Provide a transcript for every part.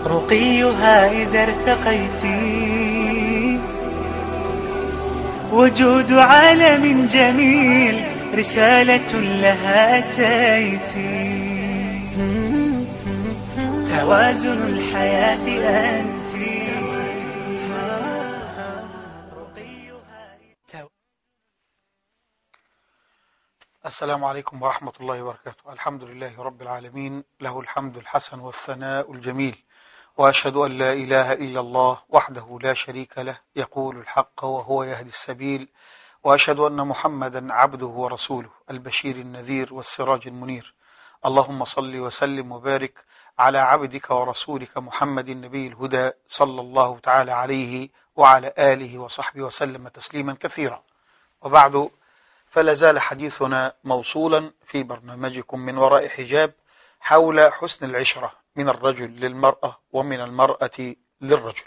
رقيها إذا ارتقيت وجود عالم جميل رسالة لها أتيت توازن الحياة أنت السلام عليكم ورحمة الله وبركاته الحمد لله رب العالمين له الحمد الحسن والثناء الجميل وأشهد أن لا إله إلا الله وحده لا شريك له يقول الحق وهو يهدي السبيل وأشهد أن محمدا عبده ورسوله البشير النذير والسراج المنير اللهم صل وسلم وبارك على عبدك ورسولك محمد النبي الهدى صلى الله تعالى عليه وعلى آله وصحبه وسلم تسليما كثيرا وبعد فلا زال حديثنا موصولا في برنامجكم من وراء حجاب حول حسن العشرة من الرجل للمرأة ومن المرأة للرجل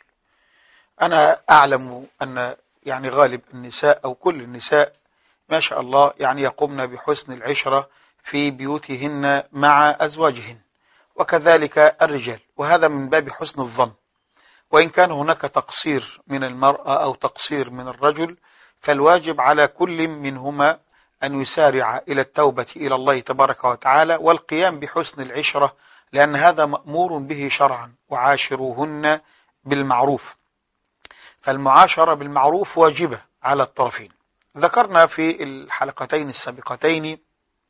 أنا أعلم أن يعني غالب النساء أو كل النساء ما شاء الله يعني يقومن بحسن العشرة في بيوتهن مع أزواجهن وكذلك الرجال وهذا من باب حسن الظن وإن كان هناك تقصير من المرأة أو تقصير من الرجل فالواجب على كل منهما أن يسارع إلى التوبة إلى الله تبارك وتعالى والقيام بحسن العشرة لأن هذا مأمور به شرعا وعاشروهن بالمعروف فالمعاشرة بالمعروف واجبة على الطرفين ذكرنا في الحلقتين السابقتين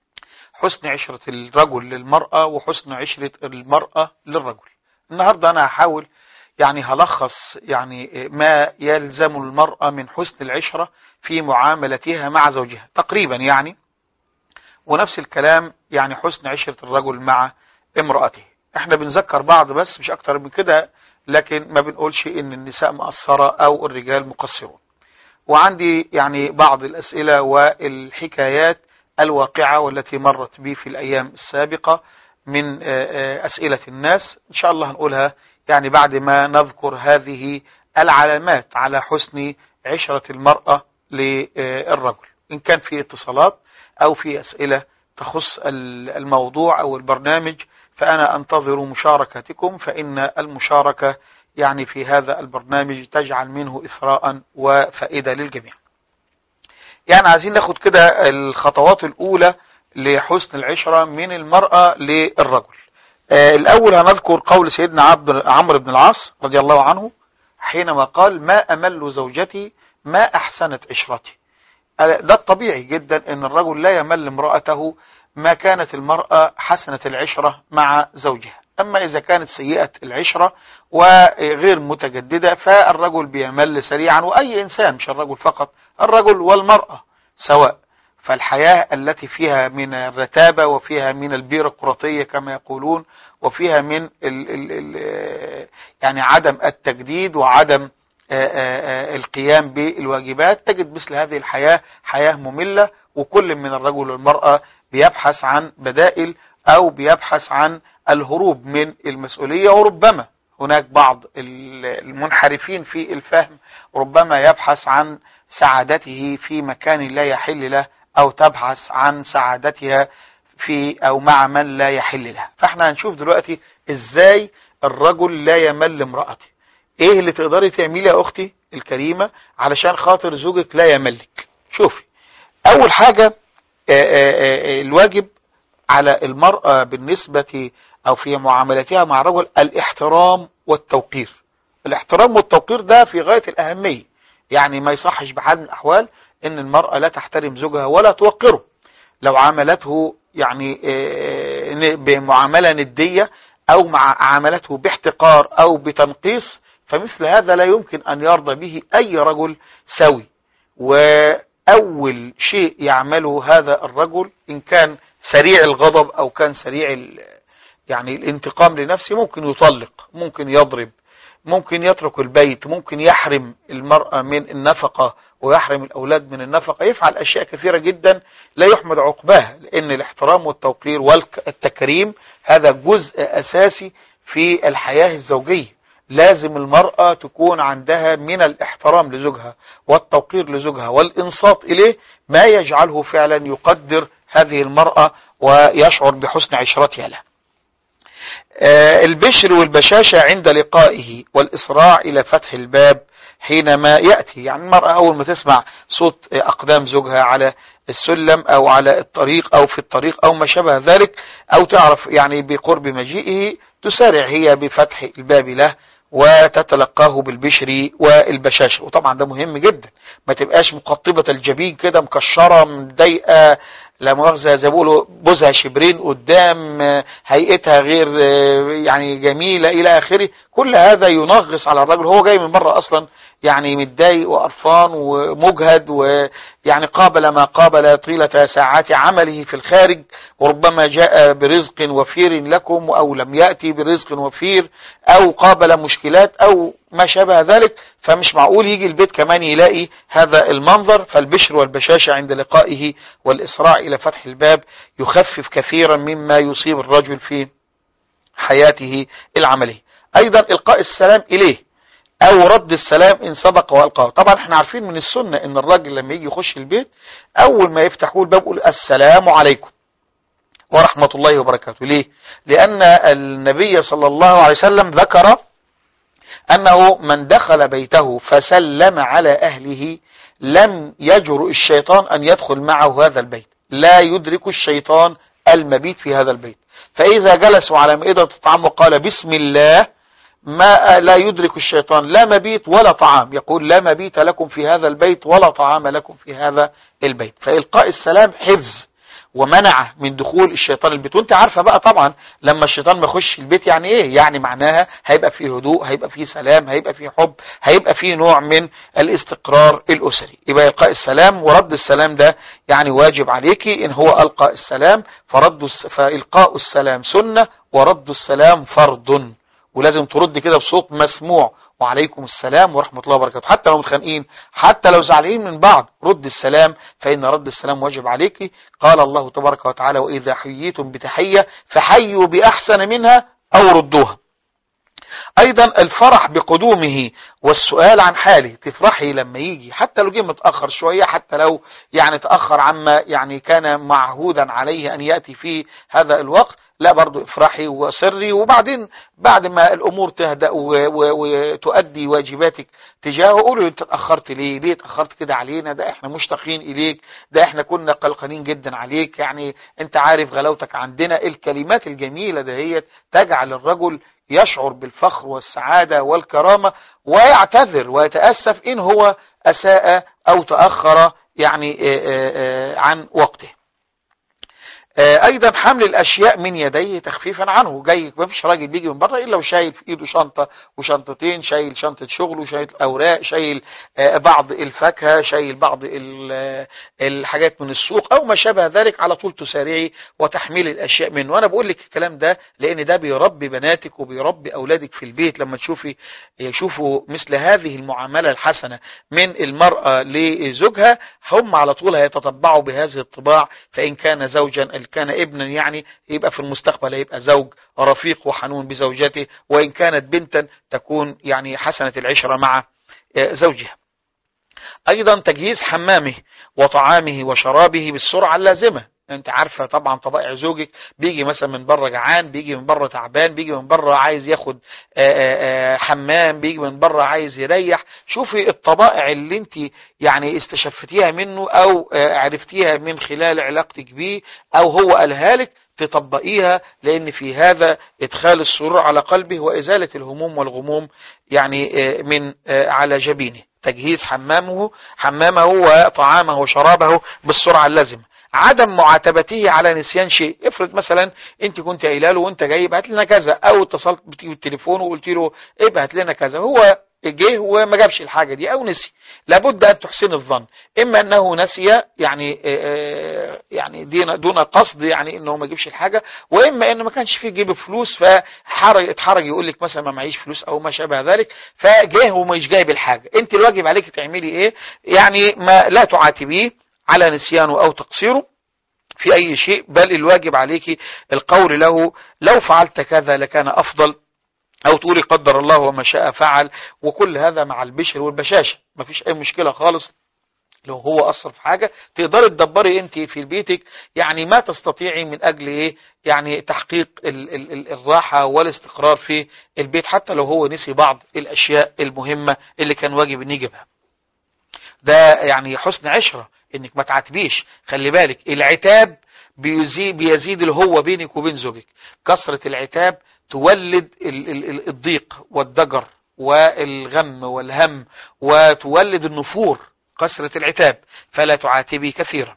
حسن عشرة الرجل للمرأة وحسن عشرة المرأة للرجل النهاردة أنا هحاول يعني هلخص يعني ما يلزم المرأة من حسن العشرة في معاملتها مع زوجها تقريبا يعني ونفس الكلام يعني حسن عشرة الرجل مع امرأته احنا بنذكر بعض بس مش اكتر من كده لكن ما بنقولش ان النساء مقصرة او الرجال مقصرون وعندي يعني بعض الاسئلة والحكايات الواقعة والتي مرت بي في الايام السابقة من اسئلة الناس ان شاء الله هنقولها يعني بعد ما نذكر هذه العلامات على حسن عشرة المرأة للرجل إن كان في اتصالات أو في أسئلة تخص الموضوع أو البرنامج فأنا أنتظر مشاركتكم فإن المشاركة يعني في هذا البرنامج تجعل منه إثراء وفائدة للجميع يعني عايزين ناخد كده الخطوات الأولى لحسن العشرة من المرأة للرجل الأول هنذكر قول سيدنا عبد عمرو بن العاص رضي الله عنه حينما قال ما أمل زوجتي ما أحسنت عشرتي ده الطبيعي جدا أن الرجل لا يمل امرأته ما كانت المرأة حسنة العشرة مع زوجها أما إذا كانت سيئة العشرة وغير متجددة فالرجل بيمل سريعا وأي إنسان مش الرجل فقط الرجل والمرأة سواء فالحياة التي فيها من الرتابة وفيها من البيروقراطية كما يقولون وفيها من ال ال ال يعني عدم التجديد وعدم القيام بالواجبات تجد مثل هذه الحياة حياة مملة وكل من الرجل والمرأة بيبحث عن بدائل أو بيبحث عن الهروب من المسؤولية وربما هناك بعض المنحرفين في الفهم ربما يبحث عن سعادته في مكان لا يحل له او تبحث عن سعادتها في او مع من لا يحل لها فاحنا هنشوف دلوقتي ازاي الرجل لا يمل امرأته ايه اللي تقدري تعملي يا اختي الكريمة علشان خاطر زوجك لا يملك شوفي اول حاجة الواجب على المرأة بالنسبة او في معاملتها مع الرجل الاحترام والتوقير الاحترام والتوقير ده في غاية الاهمية يعني ما يصحش بحال من الاحوال ان المرأة لا تحترم زوجها ولا توقره لو عاملته يعني بمعاملة ندية او مع عاملته باحتقار او بتنقيص فمثل هذا لا يمكن ان يرضى به اي رجل سوي واول شيء يعمله هذا الرجل ان كان سريع الغضب او كان سريع يعني الانتقام لنفسه ممكن يطلق ممكن يضرب ممكن يترك البيت ممكن يحرم المرأة من النفقة ويحرم الأولاد من النفقة يفعل أشياء كثيرة جدا لا يحمد عقباها لأن الاحترام والتوقير والتكريم هذا جزء أساسي في الحياة الزوجية لازم المرأة تكون عندها من الاحترام لزوجها والتوقير لزوجها والإنصات إليه ما يجعله فعلا يقدر هذه المرأة ويشعر بحسن عشرتها له آه، البشر والبشاشة عند لقائه والإسراع إلى فتح الباب حينما يأتي يعني المرأة أول ما تسمع صوت أقدام زوجها على السلم أو على الطريق أو في الطريق أو ما شابه ذلك أو تعرف يعني بقرب مجيئه تسارع هي بفتح الباب له وتتلقاه بالبشر والبشاشة وطبعا ده مهم جدا ما تبقاش مقطبة الجبين كده مكشرة مضايقة لا مؤاخذة زي ما بيقولوا بوزها شبرين قدام هيئتها غير يعني جميلة إلى آخره كل هذا ينغص على الرجل هو جاي من بره أصلا يعني متضايق وقرفان ومجهد ويعني قابل ما قابل طيلة ساعات عمله في الخارج وربما جاء برزق وفير لكم أو لم يأتي برزق وفير أو قابل مشكلات أو ما شابه ذلك فمش معقول يجي البيت كمان يلاقي هذا المنظر فالبشر والبشاشة عند لقائه والإسراع إلى فتح الباب يخفف كثيرا مما يصيب الرجل في حياته العملية أيضا إلقاء السلام إليه او رد السلام ان صدق والقاه طبعا احنا عارفين من السنة ان الراجل لما يجي يخش البيت اول ما يفتحوا الباب يقول السلام عليكم ورحمة الله وبركاته ليه لان النبي صلى الله عليه وسلم ذكر انه من دخل بيته فسلم على اهله لم يجرؤ الشيطان ان يدخل معه هذا البيت لا يدرك الشيطان المبيت في هذا البيت فاذا جلسوا على مائدة الطعام وقال بسم الله ما لا يدرك الشيطان لا مبيت ولا طعام يقول لا مبيت لكم في هذا البيت ولا طعام لكم في هذا البيت فإلقاء السلام حفظ ومنع من دخول الشيطان البيت وانت عارفة بقى طبعا لما الشيطان ما يخش البيت يعني ايه يعني معناها هيبقى فيه هدوء هيبقى فيه سلام هيبقى فيه حب هيبقى فيه نوع من الاستقرار الاسري يبقى القاء السلام ورد السلام ده يعني واجب عليكي ان هو القى السلام فرد فالقاء السلام سنة ورد السلام فرض ولازم ترد كده بصوت مسموع وعليكم السلام ورحمة الله وبركاته حتى لو متخانقين حتى لو زعلانين من بعض رد السلام فإن رد السلام واجب عليك قال الله تبارك وتعالى وإذا حييتم بتحية فحيوا بأحسن منها أو ردوها ايضا الفرح بقدومه والسؤال عن حاله تفرحي لما يجي حتى لو جه متأخر شوية حتى لو يعني تأخر عما يعني كان معهودا عليه ان يأتي في هذا الوقت لا برضو افرحي وسري وبعدين بعد ما الامور تهدأ وتؤدي واجباتك تجاهه قولوا انت اتأخرت ليه ليه اتأخرت كده علينا ده احنا مشتاقين اليك ده احنا كنا قلقانين جدا عليك يعني انت عارف غلاوتك عندنا الكلمات الجميلة دهيت تجعل الرجل يشعر بالفخر والسعادة والكرامة ويعتذر ويتأسف إن هو أساء أو تأخر يعني عن وقته ايضا حمل الاشياء من يديه تخفيفا عنه جاي ما فيش راجل بيجي من بره الا وشايل في ايده شنطه وشنطتين شايل شنطه شغله شايل اوراق شايل بعض الفاكهه شايل بعض الحاجات من السوق او ما شابه ذلك على طول تسارعي وتحميل الاشياء منه وانا بقول لك الكلام ده لان ده بيربي بناتك وبيربي اولادك في البيت لما تشوفي يشوفوا مثل هذه المعامله الحسنه من المراه لزوجها هم على طول هيتطبعوا بهذه الطباع فان كان زوجا كان ابنا يعني يبقى في المستقبل يبقى زوج رفيق وحنون بزوجته وإن كانت بنتا تكون يعني حسنة العشرة مع زوجها أيضا تجهيز حمامه وطعامه وشرابه بالسرعة اللازمة انت عارفة طبعا طبائع زوجك بيجي مثلا من بره جعان بيجي من بره تعبان بيجي من بره عايز ياخد آآ آآ حمام بيجي من بره عايز يريح شوفي الطبائع اللي انت يعني استشفتيها منه او عرفتيها من خلال علاقتك بيه او هو قالها لك تطبقيها لان في هذا ادخال السرور على قلبه وازالة الهموم والغموم يعني من على جبينه تجهيز حمامه حمامه وطعامه وشرابه بالسرعة اللازمة عدم معاتبته على نسيان شيء افرض مثلا انت كنت قايله له وانت جاي ابعت لنا كذا او اتصلت بالتليفون وقلت له ابعت لنا كذا هو جه وما جابش الحاجة دي او نسي لابد ان تحسن الظن اما انه نسي يعني يعني دون قصد يعني انه ما يجيبش الحاجة واما انه ما كانش فيه جيب فلوس فحرج اتحرج يقول لك مثلا ما معيش فلوس او ما شابه ذلك فجاه ومش جايب الحاجة انت الواجب عليك تعملي ايه يعني ما لا تعاتبيه على نسيانه او تقصيره في اي شيء بل الواجب عليك القول له لو فعلت كذا لكان افضل او تقولي قدر الله وما شاء فعل وكل هذا مع البشر والبشاشة ما فيش اي مشكلة خالص لو هو أثر في حاجة تقدري تدبري انت في بيتك يعني ما تستطيعي من أجل ايه يعني تحقيق ال ال ال الراحة والاستقرار في البيت حتى لو هو نسي بعض الأشياء المهمة اللي كان واجب ان يجيبها ده يعني حسن عشرة انك ما تعاتبيش خلي بالك العتاب بيزيد, بيزيد اللي هو بينك وبين زوجك كثرة العتاب تولد ال ال الضيق والضجر والغم والهم وتولد النفور كثرة العتاب فلا تعاتبي كثيرا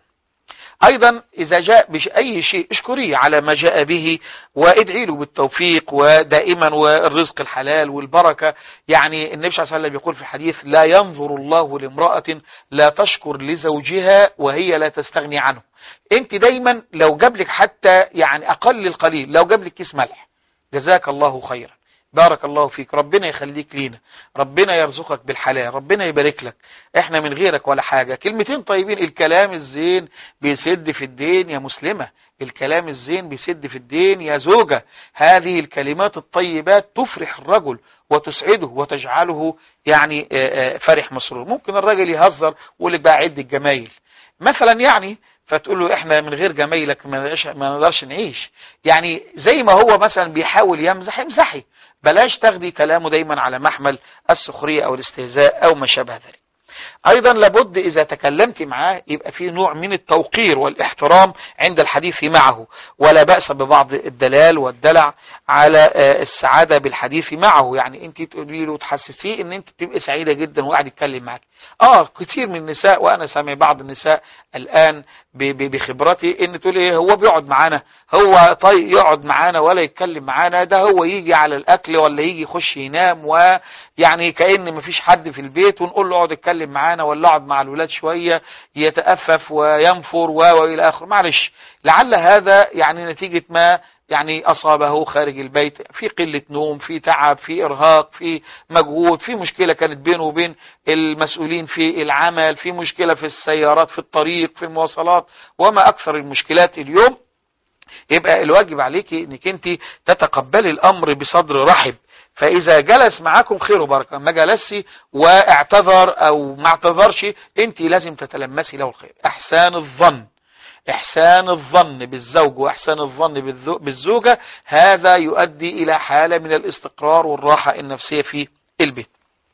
أيضا إذا جاء بأي شيء اشكريه على ما جاء به وادعي له بالتوفيق ودائما والرزق الحلال والبركة يعني النبي صلى الله عليه وسلم يقول في الحديث لا ينظر الله لامرأة لا تشكر لزوجها وهي لا تستغني عنه انت دايما لو جاب لك حتى يعني أقل القليل لو جاب لك كيس ملح جزاك الله خيرا بارك الله فيك ربنا يخليك لينا ربنا يرزقك بالحلال ربنا يبارك لك احنا من غيرك ولا حاجة كلمتين طيبين الكلام الزين بيسد في الدين يا مسلمة الكلام الزين بيسد في الدين يا زوجة هذه الكلمات الطيبات تفرح الرجل وتسعده وتجعله يعني فرح مسرور ممكن الرجل يهزر ويقول لك بقى عد الجمايل مثلا يعني فتقول له احنا من غير جمايلك ما نقدرش نعيش يعني زي ما هو مثلا بيحاول يمزح امزحي بلاش تاخدي كلامه دايما على محمل السخرية او الاستهزاء او ما شابه ذلك ايضا لابد اذا تكلمت معاه يبقى في نوع من التوقير والاحترام عند الحديث معه ولا بأس ببعض الدلال والدلع على السعادة بالحديث معه يعني انت تقولي له تحسسيه ان انت تبقى سعيدة جدا وقاعد يتكلم معك اه كتير من النساء وانا سامع بعض النساء الان بخبرتي ان تقول ايه هو بيقعد معانا هو طيب يقعد معانا ولا يتكلم معانا ده هو يجي على الاكل ولا يجي يخش ينام ويعني كأن مفيش حد في البيت ونقول له اقعد اتكلم معانا ولا اقعد مع الولاد شوية يتأفف وينفر والى اخره معلش لعل هذا يعني نتيجة ما يعني أصابه خارج البيت في قلة نوم في تعب في إرهاق في مجهود في مشكلة كانت بينه وبين المسؤولين في العمل في مشكلة في السيارات في الطريق في المواصلات وما أكثر المشكلات اليوم يبقى الواجب عليك انك انت تتقبلي الامر بصدر رحب فاذا جلس معاكم خير وبركه ما جلسي واعتذر او ما اعتذرش انت لازم تتلمسي له الخير احسان الظن احسان الظن بالزوج واحسان الظن بالزوجة هذا يؤدي الى حالة من الاستقرار والراحة النفسية في البيت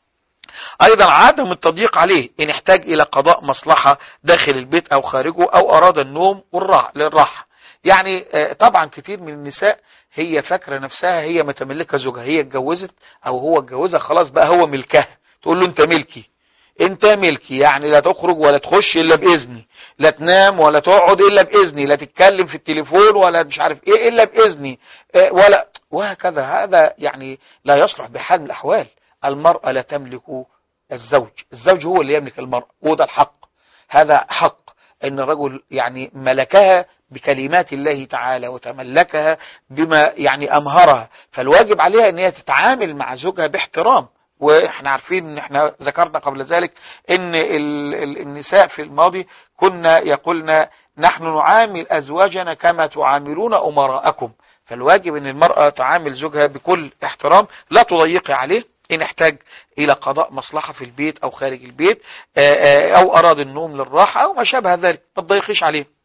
ايضا عدم التضييق عليه ان احتاج الى قضاء مصلحة داخل البيت او خارجه او اراد النوم والراحة للراحة يعني طبعا كتير من النساء هي فاكرة نفسها هي متملكة زوجها هي اتجوزت او هو اتجوزها خلاص بقى هو ملكها تقول له انت ملكي انت ملكي يعني لا تخرج ولا تخش الا باذني لا تنام ولا تقعد الا باذني لا تتكلم في التليفون ولا مش عارف ايه الا باذني اه ولا وهكذا هذا يعني لا يصلح بحال من الاحوال المرأة لا تملك الزوج الزوج هو اللي يملك المرأة وده الحق هذا حق ان الرجل يعني ملكها بكلمات الله تعالى وتملكها بما يعني امهرها فالواجب عليها ان هي تتعامل مع زوجها باحترام واحنا عارفين ان احنا ذكرنا قبل ذلك ان ال ال النساء في الماضي كنا يقولنا نحن نعامل ازواجنا كما تعاملون امراءكم فالواجب ان المرأة تعامل زوجها بكل احترام لا تضيقي عليه ان احتاج الى قضاء مصلحة في البيت او خارج البيت او اراد النوم للراحة او ما شابه ذلك ما تضيقيش عليه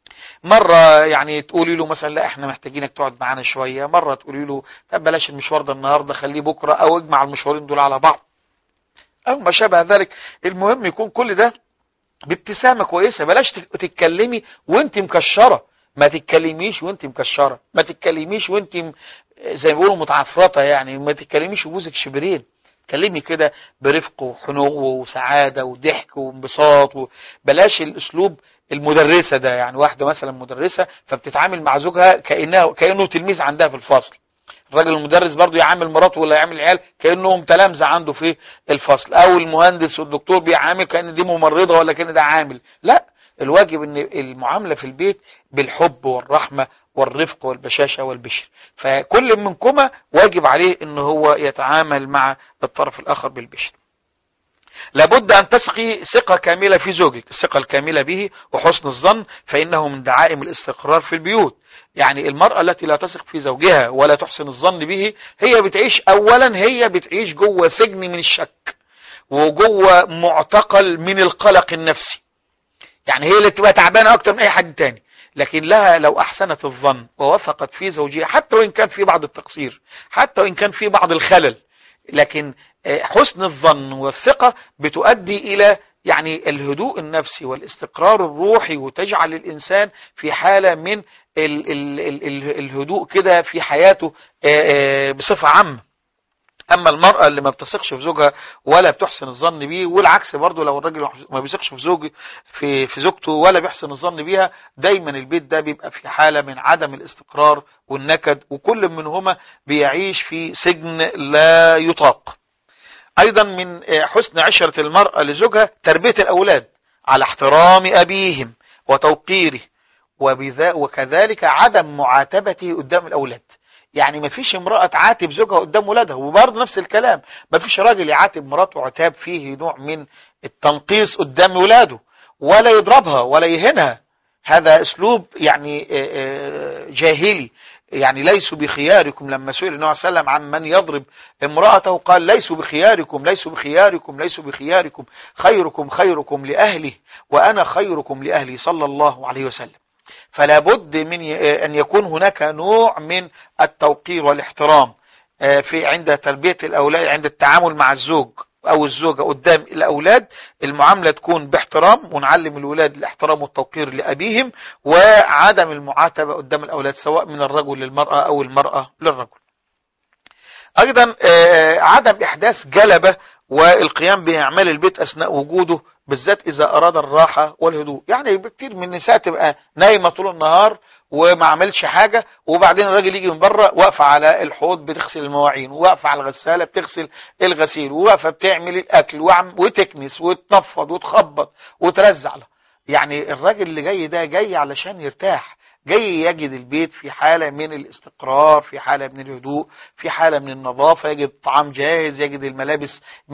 مرة يعني تقولي له مثلا لا احنا محتاجينك تقعد معانا شوية مرة تقولي له طب بلاش المشوار ده النهاردة خليه بكرة او اجمع المشوارين دول على بعض او ما شابه ذلك المهم يكون كل ده بابتسامة كويسة بلاش تتكلمي وانت مكشرة ما تتكلميش وانت مكشرة ما تتكلميش وانت زي ما بيقولوا متعفرطة يعني ما تتكلميش وجوزك شبرين كلمي كده برفق وحنو وسعادة وضحك وانبساط بلاش الاسلوب المدرسة ده يعني واحدة مثلا مدرسة فبتتعامل مع زوجها كأنه, كأنه تلميذ عندها في الفصل الراجل المدرس برضه يعامل مراته ولا يعامل العيال كأنهم تلامذة عنده في الفصل او المهندس والدكتور بيعامل كأن دي ممرضة ولا كأن ده عامل لا الواجب ان المعاملة في البيت بالحب والرحمة والرفق والبشاشة والبشر فكل منكما واجب عليه ان هو يتعامل مع الطرف الاخر بالبشر لابد أن تثقي ثقة كاملة في زوجك الثقة الكاملة به وحسن الظن فإنه من دعائم الاستقرار في البيوت يعني المرأة التي لا تثق في زوجها ولا تحسن الظن به هي بتعيش أولا هي بتعيش جوه سجن من الشك وجوه معتقل من القلق النفسي يعني هي اللي تبقى تعبانة اكتر من اي حد تاني لكن لها لو احسنت الظن ووثقت في زوجها حتى وان كان في بعض التقصير حتى وان كان في بعض الخلل لكن حسن الظن والثقة بتؤدي الى يعني الهدوء النفسي والاستقرار الروحي وتجعل الانسان في حالة من ال ال ال ال الهدوء كده في حياته بصفة عامة اما المرأة اللي ما بتثقش في زوجها ولا بتحسن الظن بيه والعكس برضو لو الراجل ما بيثقش في زوجه في في زوجته ولا بيحسن الظن بيها دايما البيت ده بيبقى في حالة من عدم الاستقرار والنكد وكل منهما بيعيش في سجن لا يطاق ايضا من حسن عشرة المرأة لزوجها تربية الاولاد على احترام ابيهم وتوقيره وكذلك عدم معاتبته قدام الاولاد يعني ما فيش امرأة تعاتب زوجها قدام ولادها وبرضه نفس الكلام ما فيش راجل يعاتب مراته عتاب فيه نوع من التنقيص قدام ولاده ولا يضربها ولا يهنها هذا اسلوب يعني جاهلي يعني ليسوا بخياركم لما سئل النبي صلى الله عليه وسلم عن من يضرب امرأته قال ليسوا بخياركم ليسوا بخياركم ليسوا بخياركم خيركم خيركم لأهله وأنا خيركم لأهلي صلى الله عليه وسلم فلا بد من أن يكون هناك نوع من التوقير والاحترام في عند تربية الأولاد عند التعامل مع الزوج أو الزوجة قدام الأولاد المعاملة تكون باحترام ونعلم الولاد الاحترام والتوقير لأبيهم وعدم المعاتبة قدام الأولاد سواء من الرجل للمرأة أو المرأة للرجل أيضا عدم إحداث جلبة والقيام بأعمال البيت أثناء وجوده بالذات إذا أراد الراحة والهدوء يعني كتير من النساء تبقى نايمة طول النهار وما عملش حاجة وبعدين الراجل يجي من بره واقفة على الحوض بتغسل المواعين وواقفة على الغسالة بتغسل الغسيل وواقفة بتعمل الأكل وتكنس وتنفض وتخبط وترزع له يعني الراجل اللي جاي ده جاي علشان يرتاح جاي يجد البيت في حالة من الاستقرار في حالة من الهدوء في حالة من النظافة يجد الطعام جاهز يجد الملابس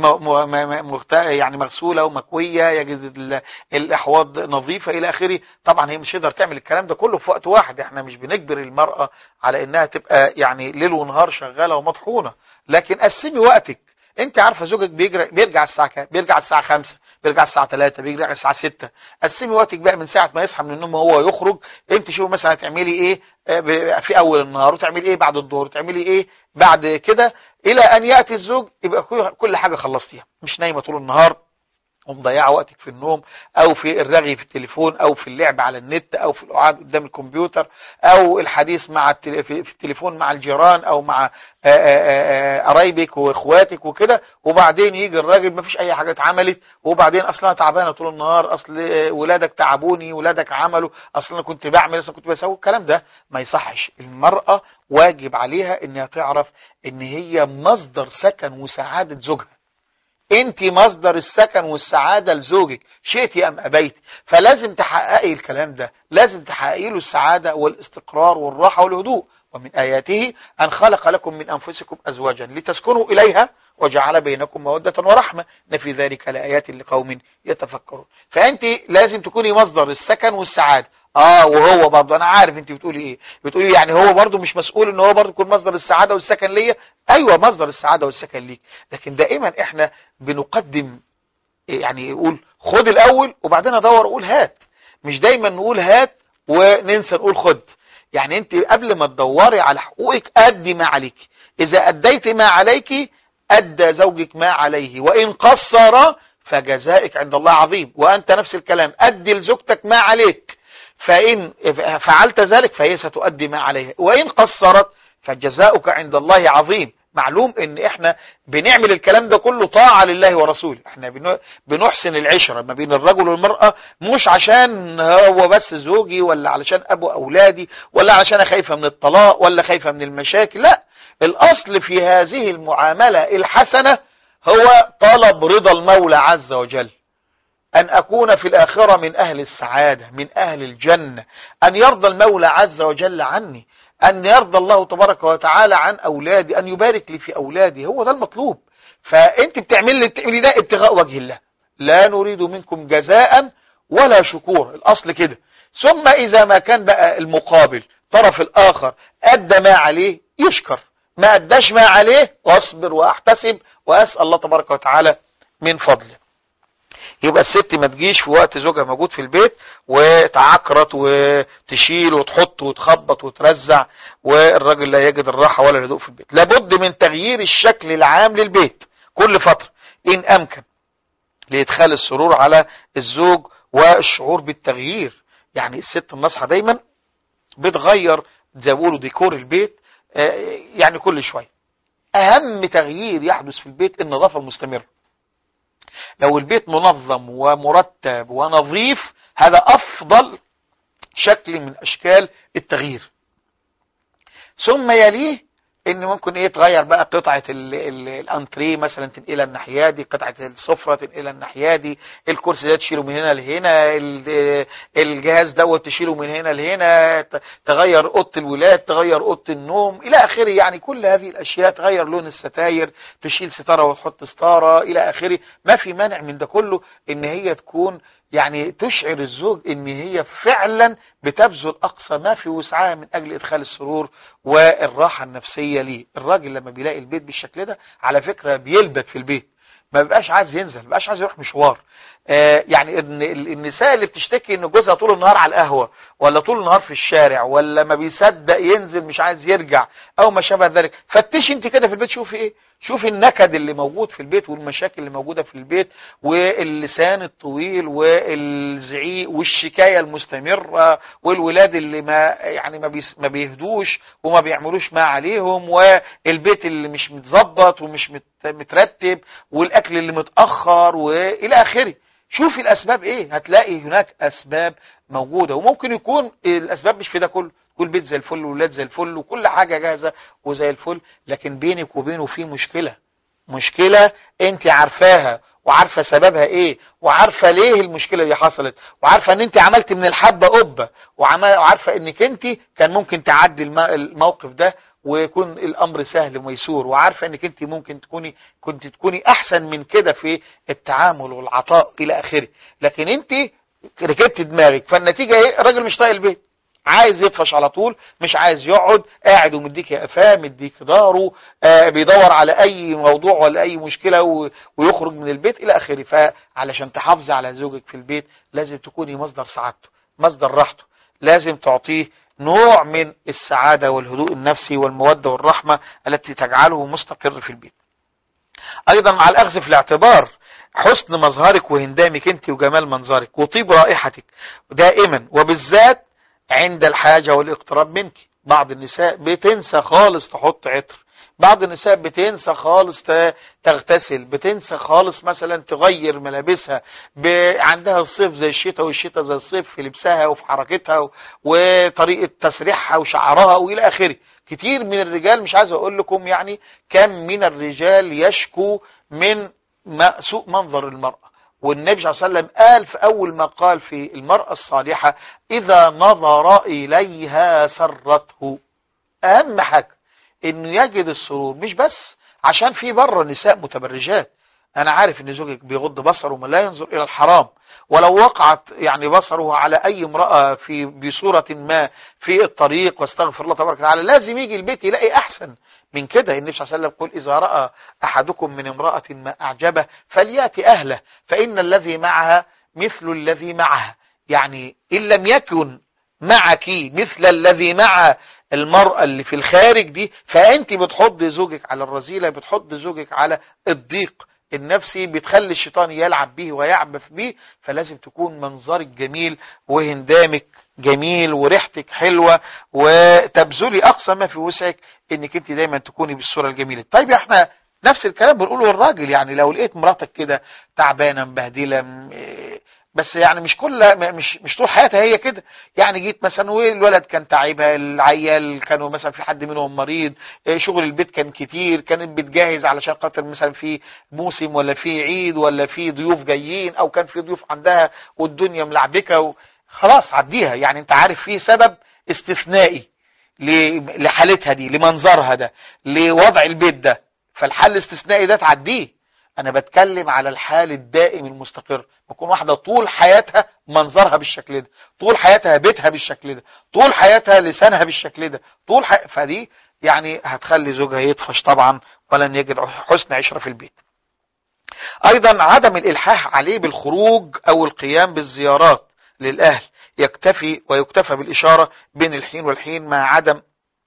يعني مغسولة ومكوية يجد الأحواض نظيفة إلى آخره طبعا هي مش هتقدر تعمل الكلام ده كله في وقت واحد احنا مش بنجبر المرأة على انها تبقى يعني ليل ونهار شغالة ومطحونة لكن قسمي وقتك انت عارفة زوجك بيرجع الساعة كام بيرجع الساعة 5 بيرجع الساعة 3 بيرجع الساعة 6 قسمي وقتك بقى من ساعة ما يصحى من النوم وهو يخرج انت شوفي مثلا هتعملي ايه في اول النهار وتعملي ايه بعد الظهر وتعملي ايه بعد كده الى ان يأتي الزوج يبقى كل حاجة خلصتيها مش نايمة طول النهار ومضيعة وقتك في النوم او في الرغي في التليفون او في اللعب على النت او في القعاد قدام الكمبيوتر او الحديث مع في التليفون مع الجيران او مع قرايبك واخواتك وكده وبعدين يجي الراجل ما فيش اي حاجة اتعملت وبعدين اصلا تعبانة طول النهار اصل ولادك تعبوني ولادك عملوا اصلا انا كنت بعمل اصلا كنت بسوي الكلام ده ما يصحش المرأة واجب عليها انها تعرف ان هي مصدر سكن وسعادة زوجها انت مصدر السكن والسعادة لزوجك شئت ام ابيت فلازم تحققي الكلام ده لازم تحققي له السعادة والاستقرار والراحة والهدوء ومن آياته أن خلق لكم من أنفسكم أزواجا لتسكنوا إليها وجعل بينكم مودة ورحمة إن في ذلك لآيات لقوم يتفكرون فأنت لازم تكوني مصدر السكن والسعادة اه وهو برضه انا عارف انت بتقولي ايه بتقولي يعني هو برضه مش مسؤول ان هو برضه يكون مصدر السعاده والسكن ليا ايوه مصدر السعاده والسكن ليك لكن دائما احنا بنقدم يعني يقول خد الاول وبعدين ادور اقول هات مش دايما نقول هات وننسى نقول خد يعني انت قبل ما تدوري على حقوقك ادي ما عليك اذا اديت ما عليك ادى زوجك ما عليه وان قصر فجزائك عند الله عظيم وانت نفس الكلام ادي لزوجتك ما عليك فإن فعلت ذلك فهي ستؤدي ما عليها وإن قصرت فجزاؤك عند الله عظيم معلوم ان احنا بنعمل الكلام ده كله طاعة لله ورسوله احنا بنحسن العشرة ما بين الرجل والمرأة مش عشان هو بس زوجي ولا علشان ابو اولادي ولا علشان خايفة من الطلاق ولا خايفة من المشاكل لا الاصل في هذه المعاملة الحسنة هو طلب رضا المولى عز وجل أن أكون في الآخرة من أهل السعادة من أهل الجنة أن يرضى المولى عز وجل عني أن يرضى الله تبارك وتعالى عن أولادي أن يبارك لي في أولادي هو ده المطلوب فأنت بتعمل لي بتعملي ده ابتغاء وجه الله لا نريد منكم جزاء ولا شكور الأصل كده ثم إذا ما كان بقى المقابل طرف الآخر أدى ما عليه يشكر ما أداش ما عليه واصبر وأحتسب وأسأل الله تبارك وتعالى من فضله يبقى الست ما تجيش في وقت زوجها موجود في البيت وتعكرت وتشيل وتحط وتخبط وترزع والراجل لا يجد الراحة ولا الهدوء في البيت لابد من تغيير الشكل العام للبيت كل فترة إن أمكن لإدخال السرور على الزوج والشعور بالتغيير يعني الست الناصحة دايما بتغير زي ما بيقولوا ديكور البيت آه، يعني كل شوية أهم تغيير يحدث في البيت النظافة المستمرة لو البيت منظم ومرتب ونظيف هذا أفضل شكل من أشكال التغيير ثم يليه ان ممكن ايه تغير بقى قطعة الانتريه مثلا تنقلها الناحية دي قطعة السفرة تنقلها الناحية دي الكرسي ده تشيله من هنا لهنا الجهاز دوت تشيله من هنا لهنا تغير اوضه الولاد تغير اوضه النوم الى اخره يعني كل هذه الاشياء تغير لون الستاير تشيل ستارة وتحط ستارة الى اخره ما في مانع من ده كله ان هي تكون يعني تشعر الزوج ان هي فعلا بتبذل اقصى ما في وسعها من اجل ادخال السرور والراحة النفسية ليه الراجل لما بيلاقي البيت بالشكل ده على فكرة بيلبت في البيت ما بيبقاش عايز ينزل ما بيبقاش عايز يروح مشوار آه يعني ان النساء اللي بتشتكي ان جوزها طول النهار على القهوة ولا طول النهار في الشارع ولا ما بيصدق ينزل مش عايز يرجع او ما شابه ذلك فتشي انت كده في البيت شوفي ايه شوفي النكد اللي موجود في البيت والمشاكل اللي موجودة في البيت واللسان الطويل والزعيق والشكاية المستمرة والولاد اللي ما يعني ما, ما بيهدوش وما بيعملوش ما عليهم والبيت اللي مش متظبط ومش مترتب والاكل اللي متأخر والى اخره شوفي الاسباب ايه هتلاقي هناك اسباب موجودة وممكن يكون الاسباب مش في ده كله كل بيت زي الفل والولاد زي الفل وكل حاجة جاهزة وزي الفل لكن بينك وبينه في مشكلة مشكلة انت عارفاها وعارفة سببها ايه وعارفة ليه المشكلة دي حصلت وعارفة ان انت عملت من الحبة قبة وعارفة انك انت كان ممكن تعدي الموقف ده ويكون الامر سهل وميسور وعارفة انك انت ممكن تكوني كنت تكوني احسن من كده في التعامل والعطاء الى اخره لكن انت ركبت دماغك فالنتيجة ايه الراجل مش طايق البيت عايز يطفش على طول مش عايز يقعد قاعد ومديك قفاه مديك داره آه بيدور على اي موضوع ولا اي مشكلة ويخرج من البيت الى اخره فعلشان تحافظي على زوجك في البيت لازم تكوني مصدر سعادته مصدر راحته لازم تعطيه نوع من السعادة والهدوء النفسي والمودة والرحمة التي تجعله مستقر في البيت ايضا مع الاخذ في الاعتبار حسن مظهرك وهندامك انت وجمال منظرك وطيب رائحتك دائما وبالذات عند الحاجة والاقتراب منك بعض النساء بتنسى خالص تحط عطر بعض النساء بتنسى خالص تغتسل بتنسى خالص مثلا تغير ملابسها عندها الصيف زي الشتاء والشتاء زي الصيف في لبسها وفي حركتها وطريقة تسريحها وشعرها والى اخره كتير من الرجال مش عايز اقول لكم يعني كم من الرجال يشكو من سوء منظر المرأة والنبي صلى الله عليه وسلم قال في أول ما قال في المرأة الصالحة إذا نظر إليها سرته أهم حاجة إنه يجد السرور مش بس عشان في بره نساء متبرجات أنا عارف إن زوجك بيغض بصره وما لا ينظر إلى الحرام ولو وقعت يعني بصره على أي امرأة في بصورة ما في الطريق واستغفر الله تبارك وتعالى لازم يجي البيت يلاقي أحسن من كده النبي صلى الله عليه وسلم يقول إذا رأى أحدكم من امرأة ما أعجبه فليأتي أهله فإن الذي معها مثل الذي معها يعني إن لم يكن معك مثل الذي مع المرأة اللي في الخارج دي فأنت بتحض زوجك على الرذيلة بتحض زوجك على الضيق النفسي بتخلي الشيطان يلعب به ويعبث به فلازم تكون منظرك جميل وهندامك جميل وريحتك حلوة وتبذلي اقصى ما في وسعك انك انت دايما تكوني بالصورة الجميلة طيب احنا نفس الكلام بنقوله للراجل يعني لو لقيت مراتك كده تعبانة مبهدلة بس يعني مش كل مش مش طول حياتها هي كده يعني جيت مثلا والولد كان تعبها العيال كانوا مثلا في حد منهم مريض شغل البيت كان كتير كانت بتجهز علشان خاطر مثلا في موسم ولا في عيد ولا في ضيوف جايين او كان في ضيوف عندها والدنيا ملعبكه خلاص عديها يعني انت عارف في سبب استثنائي لحالتها دي لمنظرها ده لوضع البيت ده فالحل الاستثنائي ده تعديه انا بتكلم على الحال الدائم المستقر بكون واحدة طول حياتها منظرها بالشكل ده طول حياتها بيتها بالشكل ده طول حياتها لسانها بالشكل ده طول حي... فدي يعني هتخلي زوجها يطفش طبعا ولن يجد حسن عشرة في البيت ايضا عدم الالحاح عليه بالخروج او القيام بالزيارات للاهل يكتفي ويكتفى بالاشارة بين الحين والحين مع عدم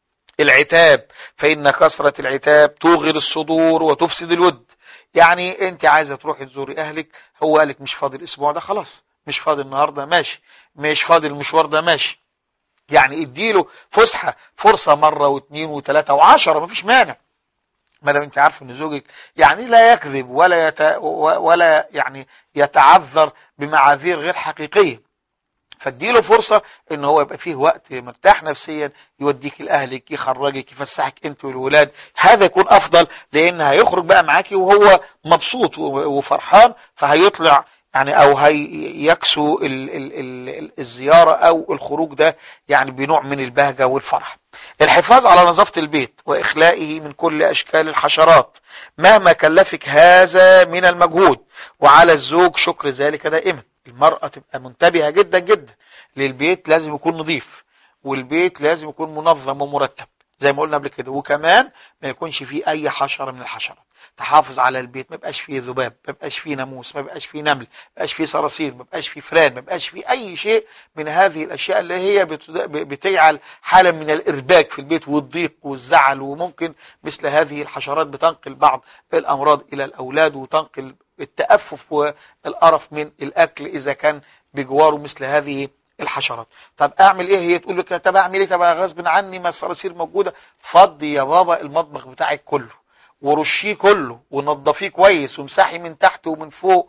العتاب فإن كثرة العتاب توغر الصدور وتفسد الود يعني انت عايزة تروحي تزوري اهلك هو قالك مش فاضي الاسبوع ده خلاص مش فاضي النهاردة ماشي مش فاضي المشوار ده ماشي يعني اديله فسحة فرصة مرة واثنين وثلاثة وعشرة مفيش مانع ما دام انت عارف ان زوجك يعني لا يكذب ولا يت... ولا يعني يتعذر بمعاذير غير حقيقيه فاديله فرصة ان هو يبقى فيه وقت مرتاح نفسيا يوديك لاهلك يخرجك يفسحك انت والولاد هذا يكون افضل لان هيخرج بقى معاكي وهو مبسوط وفرحان فهيطلع يعني او هيكسو ال ال ال الزيارة او الخروج ده يعني بنوع من البهجة والفرح الحفاظ على نظافة البيت واخلائه من كل اشكال الحشرات مهما كلفك هذا من المجهود وعلى الزوج شكر ذلك دائما المرأة تبقى منتبهة جدا جدا للبيت لازم يكون نظيف والبيت لازم يكون منظم ومرتب زي ما قلنا قبل كده وكمان ما يكونش فيه اي حشرة من الحشرات تحافظ على البيت ما يبقاش فيه ذباب ما يبقاش فيه ناموس ما يبقاش فيه نمل ما يبقاش فيه صراصير ما يبقاش فيه فران ما يبقاش فيه اي شيء من هذه الاشياء اللي هي بتجعل حالة من الارباك في البيت والضيق والزعل وممكن مثل هذه الحشرات بتنقل بعض الامراض الى الاولاد وتنقل التأفف والقرف من الاكل اذا كان بجواره مثل هذه الحشرات طب اعمل ايه هي تقول لك طب اعمل ايه طب غصب عني ما الصراصير موجودة فضي يا بابا المطبخ بتاعك كله ورشيه كله ونضفيه كويس ومسحي من تحت ومن فوق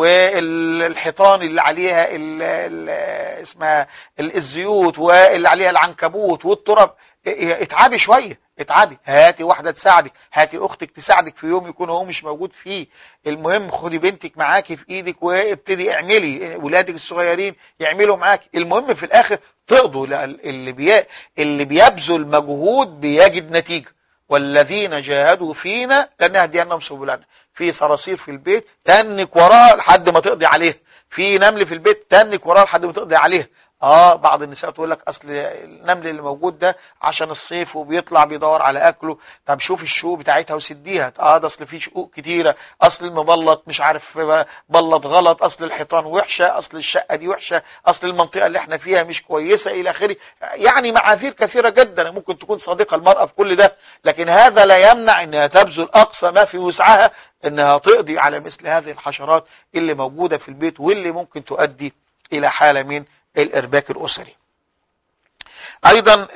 والحيطان اللي عليها ال ال اسمها الزيوت واللي عليها العنكبوت والتراب اتعبي شوية اتعبي هاتي واحدة تساعدك هاتي اختك تساعدك في يوم يكون هو مش موجود فيه المهم خدي بنتك معاكي في ايدك وابتدي اعملي ولادك الصغيرين يعملوا معاكي المهم في الاخر تقضوا اللي بي... اللي بيبذل مجهود بيجد نتيجة والذين جاهدوا فينا لنهدينهم سبلنا في صراصير في البيت تنك وراها لحد ما تقضي عليه في نمل في البيت تنك وراها لحد ما تقضي عليه اه بعض النساء تقول لك اصل النمل اللي موجود ده عشان الصيف وبيطلع بيدور على اكله طب شوف الشقوق بتاعتها وسديها اه ده اصل في شقوق كتيره اصل المبلط مش عارف بلط غلط اصل الحيطان وحشه اصل الشقه دي وحشه اصل المنطقه اللي احنا فيها مش كويسه الى اخره يعني معاذير كثيره جدا ممكن تكون صديقه المراه في كل ده لكن هذا لا يمنع انها تبذل اقصى ما في وسعها انها تقضي على مثل هذه الحشرات اللي موجوده في البيت واللي ممكن تؤدي الى حاله من الارباك الاسري ايضا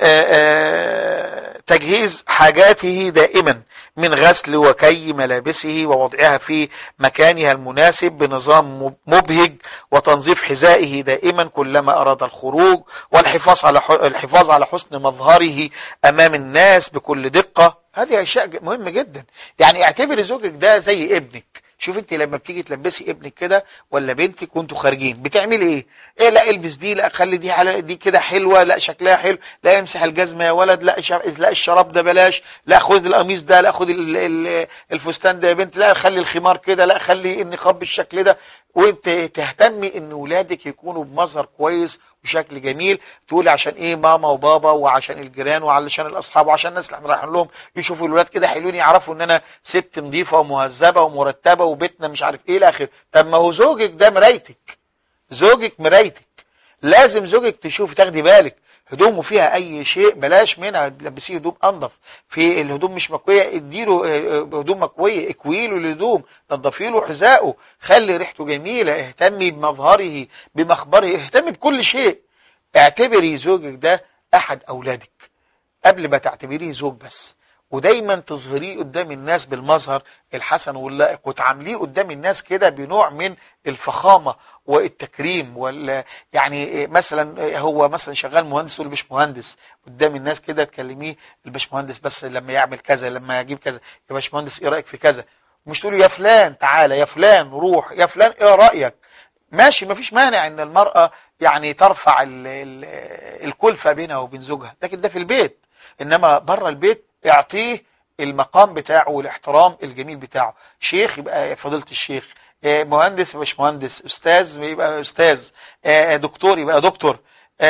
تجهيز حاجاته دائما من غسل وكي ملابسه ووضعها في مكانها المناسب بنظام مبهج وتنظيف حذائه دائما كلما اراد الخروج والحفاظ على الحفاظ على حسن مظهره امام الناس بكل دقة هذه اشياء مهمة جدا يعني اعتبر زوجك ده زي ابنك شوف انت لما بتيجي تلبسي ابنك كده ولا بنتك وانتوا خارجين بتعملي ايه ايه لا البس دي لا خلي دي على دي كده حلوه لا شكلها حلو لا امسح الجزمه يا ولد لا لا الشراب ده بلاش لا خد القميص ده لا خد الفستان ده يا بنت لا خلي الخمار كده لا خلي النقاب بالشكل ده وانت تهتمي ان ولادك يكونوا بمظهر كويس بشكل جميل تقولي عشان ايه ماما وبابا وعشان الجيران وعشان الاصحاب وعشان الناس اللي احنا رايحين لهم يشوفوا الولاد كده حلوين يعرفوا ان انا ست نظيفه ومهذبه ومرتبه وبيتنا مش عارف ايه الاخر طب ما هو زوجك ده مرايتك زوجك مرايتك لازم زوجك تشوف تاخدي بالك هدومه فيها اي شيء بلاش منها لبسيه هدوم انضف في الهدوم مش مكويه اديله هدوم مكويه اكويله الهدوم نضفي له حذائه خلي ريحته جميله اهتمي بمظهره بمخبره اهتمي بكل شيء اعتبري زوجك ده احد اولادك قبل ما تعتبريه زوج بس ودايما تظهريه قدام الناس بالمظهر الحسن واللائق وتعامليه قدام الناس كده بنوع من الفخامة والتكريم وال يعني مثلا هو مثلا شغال مهندس ولا مش مهندس قدام الناس كده تكلميه الباشمهندس بس لما يعمل كذا لما يجيب كذا يا باشمهندس ايه رايك في كذا مش تقول يا فلان تعالى يا فلان روح يا فلان ايه رايك ماشي مفيش مانع ان المرأة يعني ترفع ال ال الكلفة بينها وبين زوجها لكن ده في البيت انما بره البيت اعطيه المقام بتاعه والاحترام الجميل بتاعه شيخ يبقى فضيلة الشيخ مهندس مش مهندس استاذ يبقى استاذ دكتور يبقى دكتور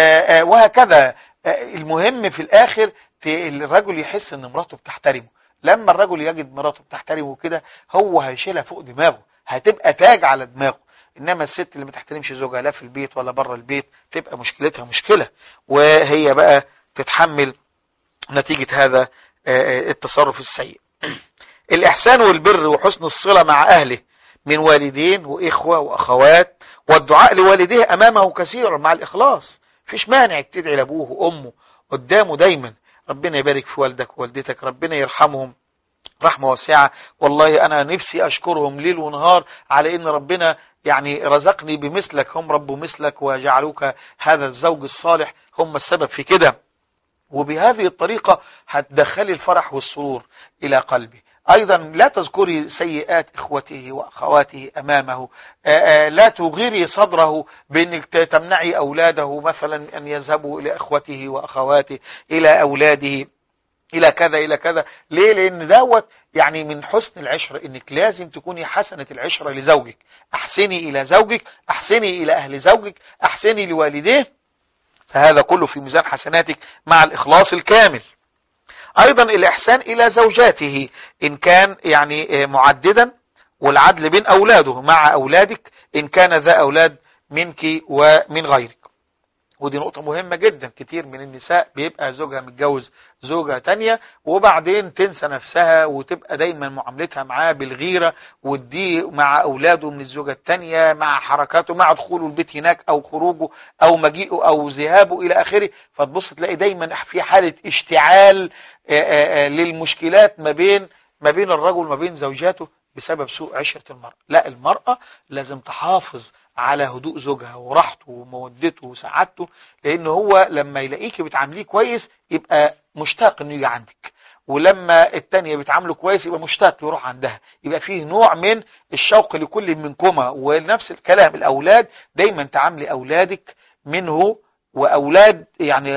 وهكذا المهم في الاخر الرجل يحس ان مراته بتحترمه لما الرجل يجد مراته بتحترمه كده هو هيشيلها فوق دماغه هتبقى تاج على دماغه انما الست اللي ما تحترمش زوجها لا في البيت ولا بره البيت تبقى مشكلتها مشكلة وهي بقى تتحمل نتيجة هذا التصرف السيء الإحسان والبر وحسن الصلة مع أهله من والدين وإخوة وأخوات والدعاء لوالديه أمامه كثيرا مع الإخلاص فيش مانع تدعي لأبوه وأمه قدامه دايما ربنا يبارك في والدك ووالدتك ربنا يرحمهم رحمة واسعة والله أنا نفسي أشكرهم ليل ونهار على إن ربنا يعني رزقني بمثلك هم ربوا مثلك وجعلوك هذا الزوج الصالح هم السبب في كده وبهذه الطريقة هتدخلي الفرح والسرور إلى قلبي أيضا لا تذكري سيئات إخوته وأخواته أمامه لا تغيري صدره بأنك تمنعي أولاده مثلا أن يذهبوا إلى إخوته وأخواته إلى أولاده إلى كذا إلى كذا ليه لأن دوت يعني من حسن العشرة إنك لازم تكوني حسنة العشرة لزوجك أحسني إلى زوجك أحسني إلى أهل زوجك أحسني لوالديه فهذا كله في ميزان حسناتك مع الإخلاص الكامل أيضا الإحسان إلى زوجاته إن كان يعني معددا والعدل بين أولاده مع أولادك إن كان ذا أولاد منك ومن غيرك ودي نقطة مهمة جدا كتير من النساء بيبقى زوجها متجوز زوجة تانية وبعدين تنسى نفسها وتبقى دايما معاملتها معاه بالغيرة ودي مع أولاده من الزوجة التانية مع حركاته مع دخوله البيت هناك أو خروجه أو مجيئه أو ذهابه إلى آخره فتبص تلاقي دايما في حالة اشتعال للمشكلات ما بين ما بين الرجل وما بين زوجاته بسبب سوء عشرة المرأة لا المرأة لازم تحافظ على هدوء زوجها وراحته ومودته وسعادته لان هو لما يلاقيك بتعامليه كويس يبقى مشتاق انه يجي عندك ولما التانية بتعامله كويس يبقى مشتاق يروح عندها يبقى فيه نوع من الشوق لكل منكما ونفس الكلام الاولاد دايما تعاملي اولادك منه واولاد يعني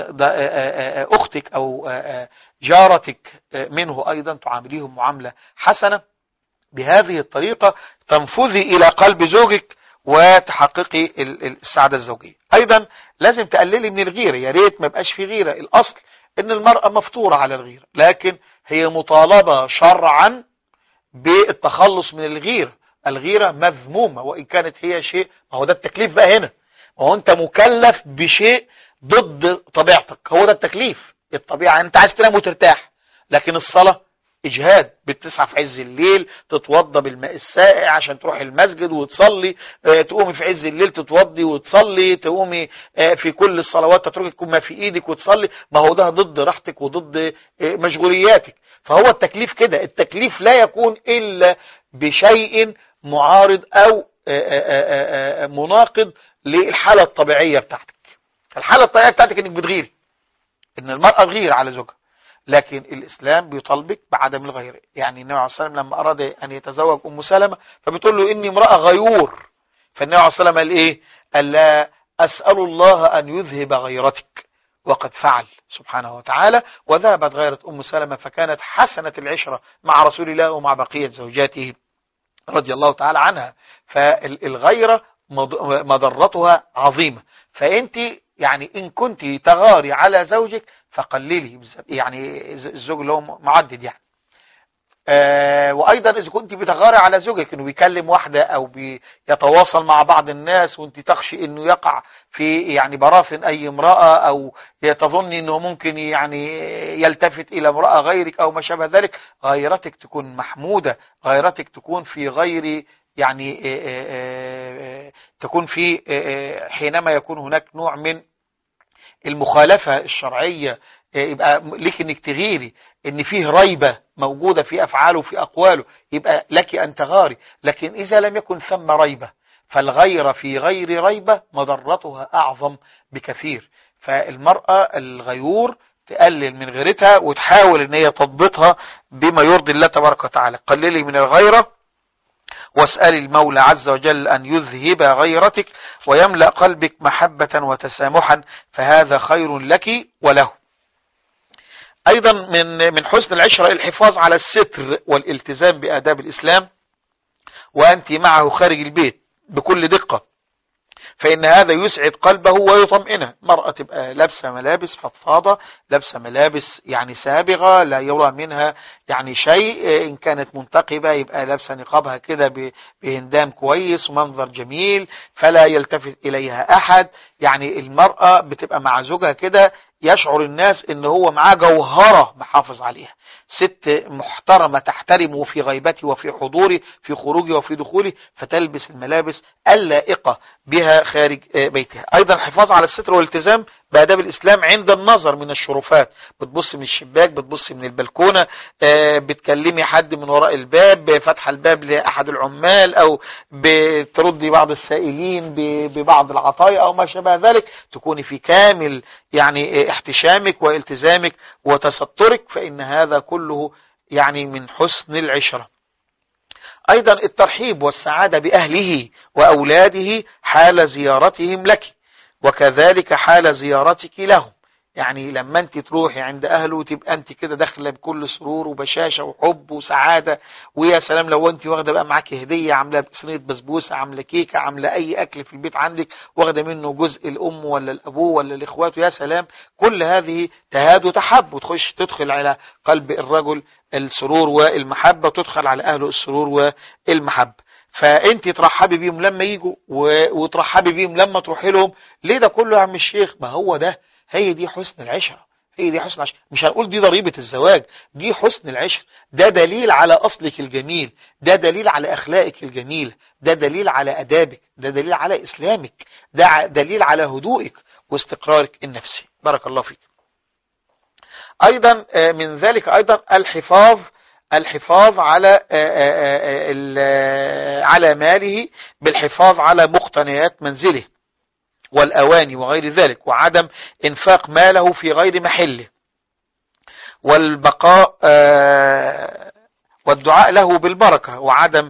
اختك او جارتك منه ايضا تعامليهم معاملة حسنة بهذه الطريقة تنفذي الى قلب زوجك وتحققي السعادة الزوجية ايضا لازم تقللي من الغيرة يا ريت ما يبقاش في غيرة الاصل ان المرأة مفطورة على الغيرة لكن هي مطالبة شرعا بالتخلص من الغيرة الغيرة مذمومة وان كانت هي شيء ما هو ده التكليف بقى هنا ما هو انت مكلف بشيء ضد طبيعتك هو ده التكليف الطبيعة انت عايز تنام وترتاح لكن الصلاة اجهاد بتسعى في عز الليل تتوضى بالماء السائع عشان تروح المسجد وتصلي اه تقومي في عز الليل تتوضي وتصلي تقومي اه في كل الصلوات تتركي تكون ما في ايدك وتصلي ما هو ده ضد راحتك وضد اه مشغولياتك فهو التكليف كده التكليف لا يكون الا بشيء معارض او مناقض للحالة الطبيعية بتاعتك الحالة الطبيعية بتاعتك انك بتغيري ان المرأة تغير على زوجها لكن الإسلام بيطالبك بعدم الغير يعني النبي عليه الصلاة والسلام لما أراد أن يتزوج أم سلمة فبتقول له إني امرأة غيور فالنبي عليه الصلاة والسلام قال إيه قال لا أسأل الله أن يذهب غيرتك وقد فعل سبحانه وتعالى وذهبت غيرة أم سلمة فكانت حسنة العشرة مع رسول الله ومع بقية زوجاته رضي الله تعالى عنها فالغيرة مضرتها عظيمة فأنت يعني إن كنت تغاري على زوجك فقللي يعني الزوج اللي هو معدد يعني آه وايضا اذا كنت بتغاري على زوجك انه بيكلم واحدة او بيتواصل مع بعض الناس وانت تخشي انه يقع في يعني براثن اي امرأة او تظني انه ممكن يعني يلتفت الى امرأة غيرك او ما شابه ذلك غيرتك تكون محمودة غيرتك تكون في غير يعني آه آه تكون في حينما يكون هناك نوع من المخالفة الشرعية يبقى لك انك تغيري ان فيه ريبة موجودة في افعاله وفي اقواله يبقى لك ان تغاري لكن اذا لم يكن ثم ريبة فالغير في غير ريبة مضرتها اعظم بكثير فالمرأة الغيور تقلل من غيرتها وتحاول ان هي تضبطها بما يرضي الله تبارك وتعالى قللي من الغيرة واسأل المولى عز وجل أن يذهب غيرتك ويملأ قلبك محبة وتسامحا فهذا خير لك وله أيضا من من حسن العشرة الحفاظ على الستر والالتزام بآداب الإسلام وأنت معه خارج البيت بكل دقة فإن هذا يسعد قلبه ويطمئنه مرأة تبقى لابسة ملابس فضفاضة لابسة ملابس يعني سابغة لا يرى منها يعني شيء إن كانت منتقبة يبقى لابسة نقابها كده بهندام كويس ومنظر جميل فلا يلتفت إليها أحد يعني المرأة بتبقى مع زوجها كده يشعر الناس ان هو معاه جوهرة محافظ عليها ست محترمة تحترمه في غيبته وفي حضوره في خروجه وفي دخوله فتلبس الملابس اللائقة بها خارج بيتها ايضا الحفاظ على الستر والالتزام باداب الاسلام عند النظر من الشرفات بتبص من الشباك بتبص من البلكونة بتكلمي حد من وراء الباب فتح الباب لاحد العمال او بتردي بعض السائلين ببعض العطايا او ما شابه ذلك تكوني في كامل يعني احتشامك والتزامك وتسترك فان هذا كله يعني من حسن العشرة ايضا الترحيب والسعادة باهله واولاده حال زيارتهم لك وكذلك حال زيارتك لهم يعني لما انت تروحي عند اهله تبقى انت كده داخله بكل سرور وبشاشه وحب وسعاده ويا سلام لو انت واخده بقى معاكي هديه عامله صينيه بسبوسه عامله كيكه عامله اي اكل في البيت عندك واخده منه جزء الام ولا الابوه ولا الاخوات يا سلام كل هذه تهاد وتحب وتخش تدخل على قلب الرجل السرور والمحبه وتدخل على اهله السرور والمحبه فانت ترحبي بيهم لما يجوا وترحبي بيهم لما تروحي لهم ليه ده كله يا عم الشيخ ما هو ده هي دي حسن العشرة هي دي حسن العشرة مش هنقول دي ضريبة الزواج دي حسن العشرة ده دليل على أصلك الجميل ده دليل على أخلاقك الجميل ده دليل على أدابك ده دليل على إسلامك ده دليل على هدوءك واستقرارك النفسي بارك الله فيك أيضا من ذلك أيضا الحفاظ الحفاظ على على ماله بالحفاظ على مقتنيات منزله والأواني وغير ذلك وعدم انفاق ماله في غير محله والبقاء والدعاء له بالبركة وعدم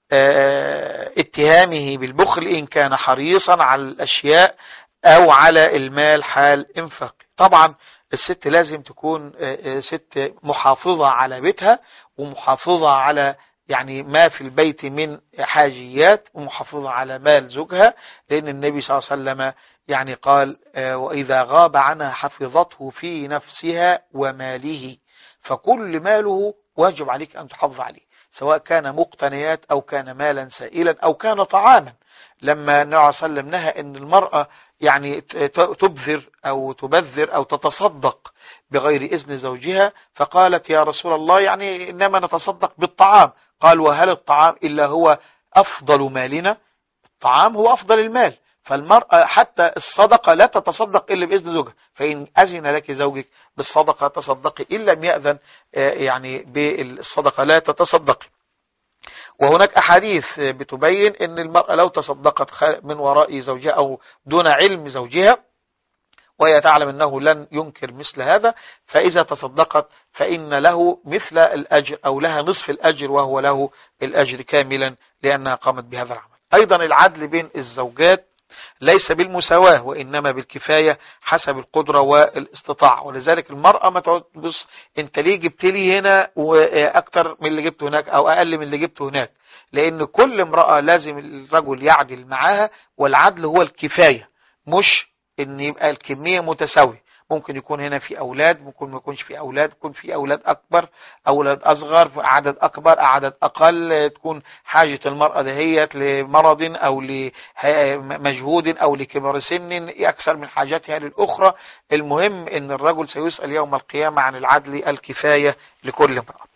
اتهامه بالبخل إن كان حريصا على الأشياء أو على المال حال انفاق طبعا الست لازم تكون ست محافظة على بيتها ومحافظة على يعني ما في البيت من حاجيات ومحافظة على مال زوجها لأن النبي صلى الله عليه وسلم يعني قال وإذا غاب عنها حفظته في نفسها وماله فكل ماله واجب عليك أن تحافظ عليه سواء كان مقتنيات أو كان مالا سائلا أو كان طعاما لما النبي صلى الله عليه وسلم نهى أن المرأة يعني تبذر أو تبذر أو تتصدق بغير إذن زوجها فقالت يا رسول الله يعني إنما نتصدق بالطعام قال وهل الطعام إلا هو أفضل مالنا الطعام هو أفضل المال فالمرأة حتى الصدقة لا تتصدق إلا بإذن زوجها فإن أذن لك زوجك بالصدقة تصدقي إن لم يأذن يعني بالصدقة لا تتصدقي وهناك أحاديث بتبين أن المرأة لو تصدقت من وراء زوجها أو دون علم زوجها وهي تعلم أنه لن ينكر مثل هذا فإذا تصدقت فإن له مثل الأجر أو لها نصف الأجر وهو له الأجر كاملا لأنها قامت بهذا العمل أيضا العدل بين الزوجات ليس بالمساواة وإنما بالكفاية حسب القدرة والاستطاعة ولذلك المرأة ما تقعد بص انت ليه جبت لي هنا وأكتر من اللي جبته هناك أو أقل من اللي جبته هناك لأن كل امرأة لازم الرجل يعدل معاها والعدل هو الكفاية مش ان يبقى الكمية متساوية ممكن يكون هنا في أولاد ممكن ما يكونش في أولاد يكون في أولاد أكبر أولاد أصغر في عدد أكبر عدد أقل تكون حاجة المرأة دهيت لمرض أو لمجهود أو لكبر سن أكثر من حاجتها للأخرى المهم أن الرجل سيسأل يوم القيامة عن العدل الكفاية لكل امرأة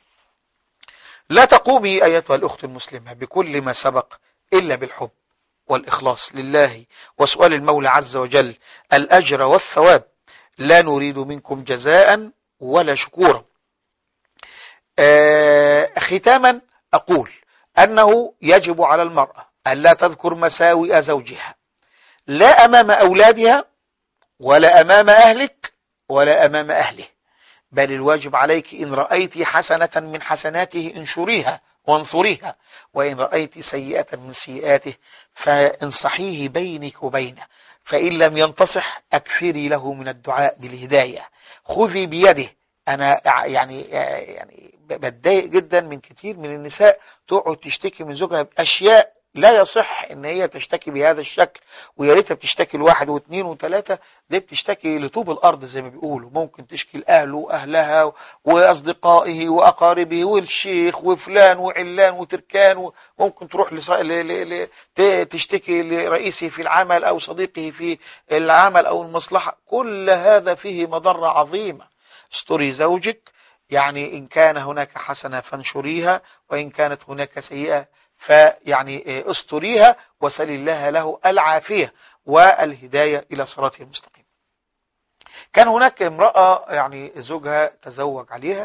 لا تقومي أيتها الأخت المسلمة بكل ما سبق إلا بالحب والإخلاص لله وسؤال المولى عز وجل الأجر والثواب لا نريد منكم جزاء ولا شكورا آه ختاما أقول أنه يجب على المرأة أن لا تذكر مساوئ زوجها لا أمام أولادها ولا أمام أهلك ولا أمام أهله بل الواجب عليك إن رأيت حسنة من حسناته انشريها وانصريها وإن رأيت سيئة من سيئاته فانصحيه بينك وبينه فإن لم ينتصح أكثري له من الدعاء بالهداية خذي بيده أنا يعني يعني بتضايق جدا من كتير من النساء تقعد تشتكي من زوجها بأشياء لا يصح ان هي تشتكي بهذا الشكل ويا ريتها بتشتكي لواحد واثنين وثلاثة دي بتشتكي لطوب الارض زي ما بيقولوا ممكن تشكي لاهله واهلها واصدقائه واقاربه والشيخ وفلان وعلان وتركان وممكن تروح لص... ل... ل... ل... ت- تشتكي لرئيسه في العمل او صديقه في العمل او المصلحة كل هذا فيه مضرة عظيمة استري زوجك يعني إن كان هناك حسنة فانشريها وإن كانت هناك سيئة فيعني استريها وسل الله له العافية والهداية إلى صراطه المستقيم كان هناك امرأة يعني زوجها تزوج عليها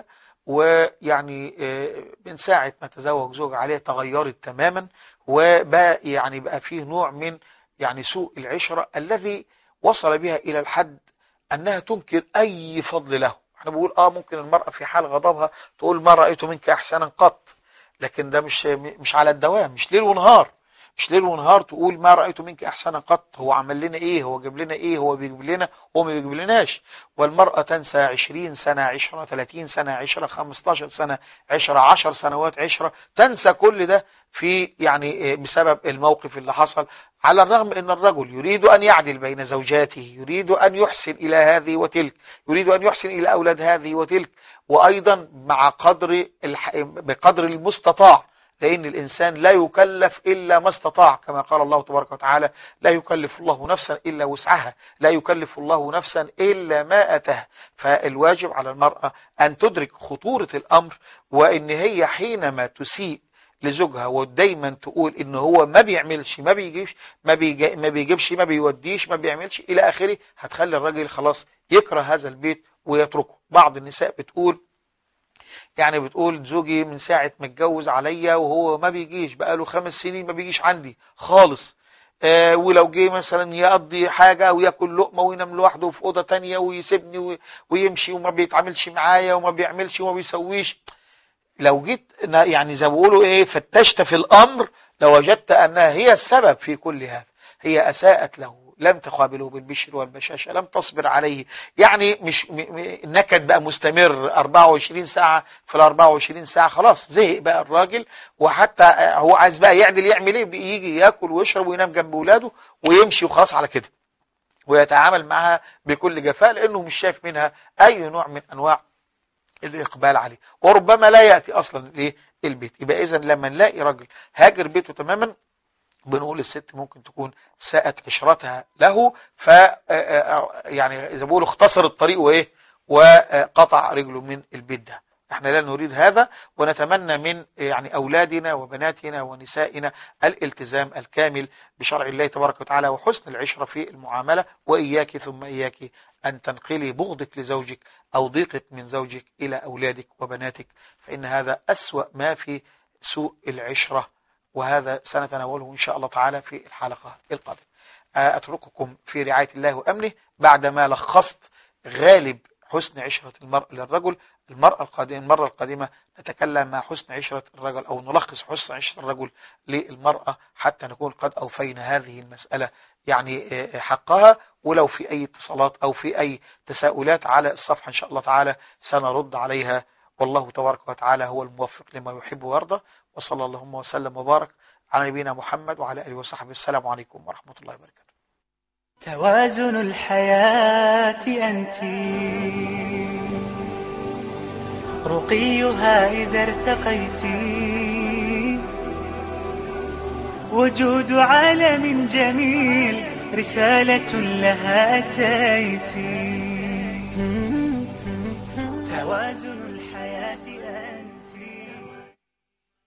ويعني آه، من ساعة ما تزوج زوج عليها تغيرت تماما وبقى يعني بقى فيه نوع من يعني سوء العشرة الذي وصل بها إلى الحد أنها تنكر أي فضل له احنا بقول اه ممكن المرأة في حال غضبها تقول ما رأيت منك احسانا قط لكن ده مش مش على الدوام مش ليل ونهار مش ليل ونهار تقول ما رأيت منك احسانا قط هو عمل لنا ايه هو جاب لنا ايه هو بيجيب لنا هو ما بيجيب لناش والمرأة تنسى 20 سنة عشرة 30 سنة عشرة 15 سنة عشرة 10 سنوات عشرة تنسى كل ده في يعني آه، بسبب الموقف اللي حصل على الرغم ان الرجل يريد ان يعدل بين زوجاته يريد ان يحسن الى هذه وتلك يريد ان يحسن الى اولاد هذه وتلك وايضا مع قدر الح... بقدر المستطاع لان الانسان لا يكلف الا ما استطاع كما قال الله تبارك وتعالى لا يكلف الله نفسا الا وسعها لا يكلف الله نفسا الا ما اتاها فالواجب على المرأة ان تدرك خطورة الامر وان هي حينما تسيء لزوجها ودايما تقول ان هو ما بيعملش ما بيجيش ما, بيجي ما بيجيبش ما بيوديش ما بيعملش الى اخره هتخلي الراجل خلاص يكره هذا البيت ويتركه بعض النساء بتقول يعني بتقول زوجي من ساعة ما اتجوز عليا وهو ما بيجيش بقاله خمس سنين ما بيجيش عندي خالص آه ولو جه مثلا يقضي حاجة وياكل لقمة وينام لوحده في أوضة تانية ويسيبني وي- ويمشي وما بيتعاملش معايا وما بيعملش وما بيسويش لو جيت نا- يعني زي ما بيقولوا ايه فتشت في الامر لوجدت انها هي السبب في كل هذا هي اساءت له لم تقابله بالبشر والبشاشة لم تصبر عليه يعني مش م- م- النكد بقى مستمر 24 ساعة في ال 24 ساعة خلاص زهق بقى الراجل وحتى آه، هو عايز بقى يعدل يعمل ايه بيجي ياكل ويشرب وينام جنب ولاده ويمشي وخلاص على كده ويتعامل معها بكل جفاء لانه مش شايف منها اي نوع من انواع الإقبال عليه وربما لا يأتي أصلا إيه البيت يبقى إذا لما نلاقي راجل هاجر بيته تماما بنقول الست ممكن تكون ساءت عشرتها له ف يعني إذا بيقولوا اختصر الطريق وإيه وقطع رجله من البيت ده احنا لا نريد هذا ونتمنى من يعني أولادنا وبناتنا ونسائنا الالتزام الكامل بشرع الله تبارك وتعالى وحسن العشرة في المعاملة وإياك ثم إياك أن تنقلي بغضك لزوجك أو ضيقك من زوجك إلى أولادك وبناتك فإن هذا أسوأ ما في سوء العشرة وهذا سنتناوله إن شاء الله تعالى في الحلقة القادمة أترككم في رعاية الله وأمنه بعدما لخصت غالب حسن عشرة المرء للرجل المرأة القادمة المرة القادمة نتكلم مع حسن عشرة الرجل أو نلخص حسن عشرة الرجل للمرأة حتى نكون قد أوفينا هذه المسألة يعني حقها ولو في أي اتصالات أو في أي تساؤلات على الصفحة إن شاء الله تعالى سنرد عليها والله تبارك وتعالى هو الموفق لما يحب ويرضى وصلى اللهم وسلم وبارك على نبينا محمد وعلى آله وصحبه السلام عليكم ورحمة الله وبركاته توازن الحياة أنت رقيها إذا ارتقيت وجود عالم جميل رسالة لها أتيت توازن